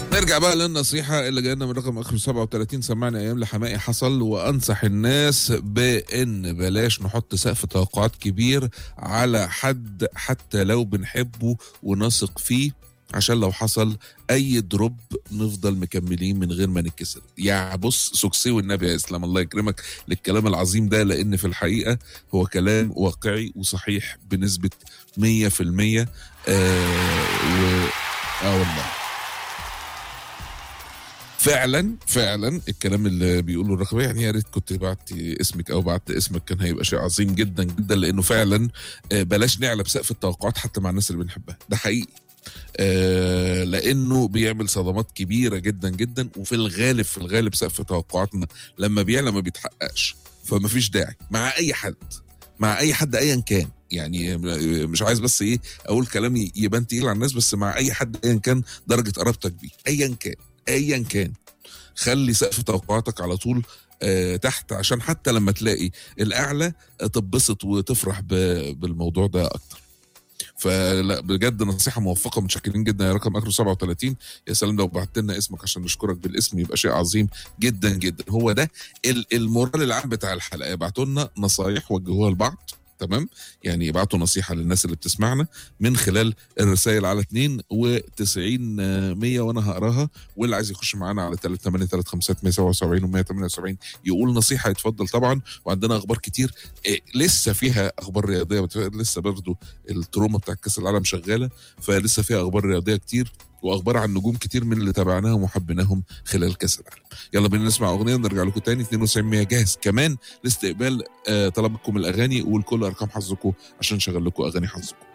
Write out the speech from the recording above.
نرجع بقى للنصيحة اللي جاية لنا من رقم آخر 37 سمعنا أيام لحمائي حصل وأنصح الناس بإن بلاش نحط سقف توقعات كبير على حد حتى لو بنحبه ونثق فيه عشان لو حصل أي دروب نفضل مكملين من غير ما نتكسر يا بص سكسي والنبي يا إسلام الله يكرمك للكلام العظيم ده لأن في الحقيقة هو كلام واقعي وصحيح بنسبة 100% آه و... آه والله فعلا فعلا الكلام اللي بيقوله الرقم يعني يا ريت كنت بعت اسمك او بعت اسمك كان هيبقى شيء عظيم جدا جدا لانه فعلا آه، بلاش نعلى بسقف التوقعات حتى مع الناس اللي بنحبها ده حقيقي آه، لانه بيعمل صدمات كبيره جدا جدا وفي الغالب في الغالب سقف توقعاتنا لما بيعلى ما بيتحققش فما فيش داعي مع اي حد مع اي حد ايا كان يعني مش عايز بس ايه اقول كلام يبان تقيل على الناس بس مع اي حد ايا كان درجه قرابتك بيه ايا كان ايا كان خلي سقف توقعاتك على طول آه، تحت عشان حتى لما تلاقي الاعلى آه، تتبسط وتفرح ب- بالموضوع ده اكتر فلا بجد نصيحه موفقه متشكرين جدا يا رقم اخره 37 يا سلام لو بعت لنا اسمك عشان نشكرك بالاسم يبقى شيء عظيم جدا جدا هو ده ال- المورال العام بتاع الحلقه ابعتوا لنا نصايح وجهوها لبعض تمام يعني ابعتوا نصيحه للناس اللي بتسمعنا من خلال الرسائل على 92 100 وانا هقراها واللي عايز يخش معانا على 383 177 و 178 يقول نصيحه يتفضل طبعا وعندنا اخبار كتير إيه لسه فيها اخبار رياضيه بت- لسه برضو التروما بتاع كاس العالم شغاله فلسه فيها اخبار رياضيه كتير واخبار عن نجوم كتير من اللي تابعناهم وحبيناهم خلال كاس العالم يلا بينا نسمع اغنيه ونرجع لكم تاني 92 100 جاهز كمان لاستقبال آه طلبكم الاغاني والكل ارقام حظكم عشان نشغل لكم اغاني حظكم